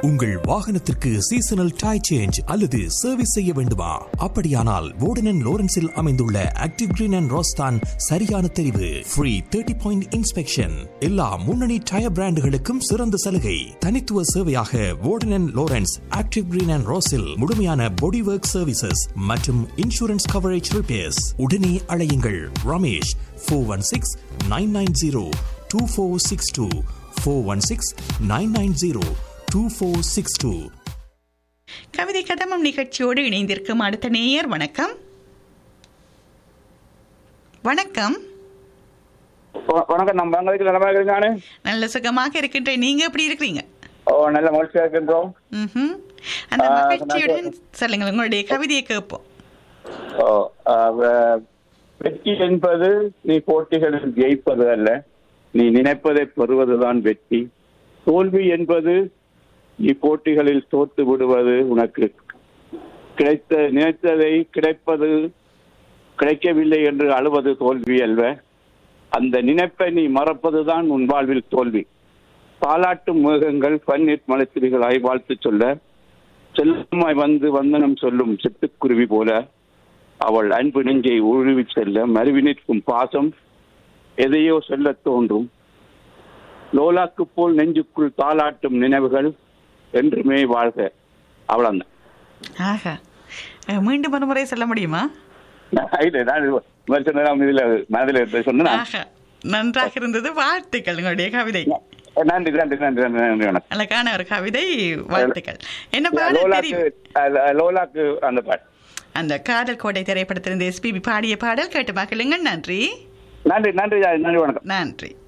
உங்கள் வாகனத்திற்கு seasonal tyre change அல்லது சர்வீஸ் செய்ய வேண்டுமா அப்படியானால் வோடன் லோரன்ஸில் அமைந்துள்ள ஆக்டிவ் கிரீன் அண்ட் ரோஸ்தான் சரியான தெரிவு ஃப்ரீ தேர்ட்டி பாயிண்ட் இன்ஸ்பெக்ஷன் எல்லா முன்னணி டயர் பிராண்டுகளுக்கும் சிறந்த சலுகை தனித்துவ சேவையாக வோடன் லோரன்ஸ் ஆக்டிவ் கிரீன் அண்ட் ரோஸில் முழுமையான பாடி ஒர்க் சர்வீசஸ் மற்றும் இன்சூரன்ஸ் கவரேஜ் ரிப்பேர்ஸ் உடனே அழையுங்கள் Ramesh four one six nine nine zero two four six two four one six nine nine zero two four six two கவிதை கதமம் நிகழ்ச்சியோடு இணைந்திருக்கும் அடுத்த நேயர் வணக்கம் வணக்கம் வ- வணக்கம் நம்ம பங்களாதேஷ் நலமா இருக்கிறானே நல்ல சுகமாக இருக்கின்றேன் நீங்க எப்படி இருக்கிறீங்க ஓ நல்ல மகிழ்ச்சியா இருக்கின்றோம் ம்ஹும். அந்த ஆ, மகிழ்ச்சியுடன் நான் சொல்லுங்கள் உங்களுடைய கவிதையை கேட்போம் ஓ ஆ, வ- வெற்றி என்பது நீ போட்டிகளில் ஜெயிப்பது அல்ல நீ நினைப்பதை பெறுவதுதான் வெற்றி தோல்வி என்பது நீ போட்டிகளில் தோத்து விடுவது உனக்கு கிடைத்த நினைத்ததை கிடைப்பது கிடைக்கவில்லை என்று அழுவது தோல்வி அல்ல அந்த நினைப்பை நீ மறப்பதுதான் உன் வாழ்வில் தோல்வி பாலாட்டும் மேகங்கள் பன்னீர் மலைத்திரிகளாய் வாழ்த்து சொல்ல செல்லமாய் வந்து வந்தனம் சொல்லும் சிட்டுக்குருவி போல அவள் அன்பு நெஞ்சை உழுவி செல்ல மருவி நிற்கும் பாசம் எதையோ சொல்லத் தோன்றும் லோலாக்கு போல் நெஞ்சுக்குள் தாளாட்டும் நினைவுகள் என்றுமே வாழ்க அவ்வளவுதான் ஆஹா அஹ், மீண்டும் ஒரு முறை சொல்ல முடியுமா இல்ல, நான் விமர்சனம் இதுல மனதில் எடுத்து சொன்னேன் ஆஹா நன்றாக இருந்தது வாழ்த்துக்கள் உங்களுடைய கவிதை நன்றி நன்றி நன்றி நன்றி நன்றி வணக்கம் அழகான ஒரு கவிதை வாழ்த்துக்கள் என்ன பாடல் லோலாக்கு தெரியும் அஹ், லோலாக்கு அந்த பாட்டு அந்த காதல் கோடை திரைப்படத்திலிருந்து எஸ்பிபி பாடிய பாடல் கேட்டு மகிழுங்கள் நன்றி நன்றி நன்றி நன்றி வணக்கம் நன்றி